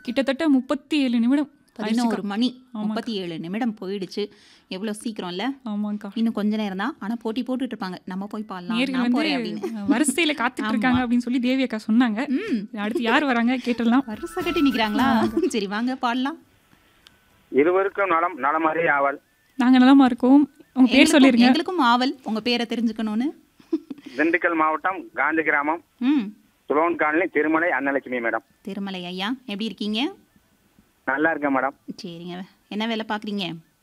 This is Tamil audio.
கிட்டத்தட்ட முப்பத்தி ஏழு நிமிடம் பதினோரு மணி முப்பத்தி ஏழு நிமிடம் போயிடுச்சு எவ்வளோ சீக்கிரம்ல ஆமாங்க்கா இன்னும் கொஞ்ச நேரம் தான் ஆனா போட்டி போட்டுட்டு இருப்பாங்க நம்ம போய் பாடலாம் நேர்கள் நான் வந்து போறேன் அப்படின்னு அஹ், வரிசையில காத்துட்டு இருக்காங்க அப்படின்னு சொல்லி தேவி அக்கா சொன்னாங்க ம் அடுத்து யார் வராங்க கேட்டலாம் வருஷ கட்டி நிக்கிறாங்களா சரி வாங்க பாடலாம் இருவருக்கும் நலம் நலமறி ஆவல் நாங்க நலமா இருக்கோம் உங்க பேர் எங்களுக்கும்- சொல்லிருங்க எங்களுக்கும் ஆவல் உங்க பேரை தெரிஞ்சுக்கணும்னு திண்டுக்கல் மாவட்டம் காந்தி கிராமம் ம் துலோன் காலனி திருமலை அன்னலட்சுமி மேடம் திருமலை ஐயா எப்படி இருக்கீங்க நல்லா இருக்கேன் மேடம் சரிங்க என்ன வேலை பார்க்குறீங்க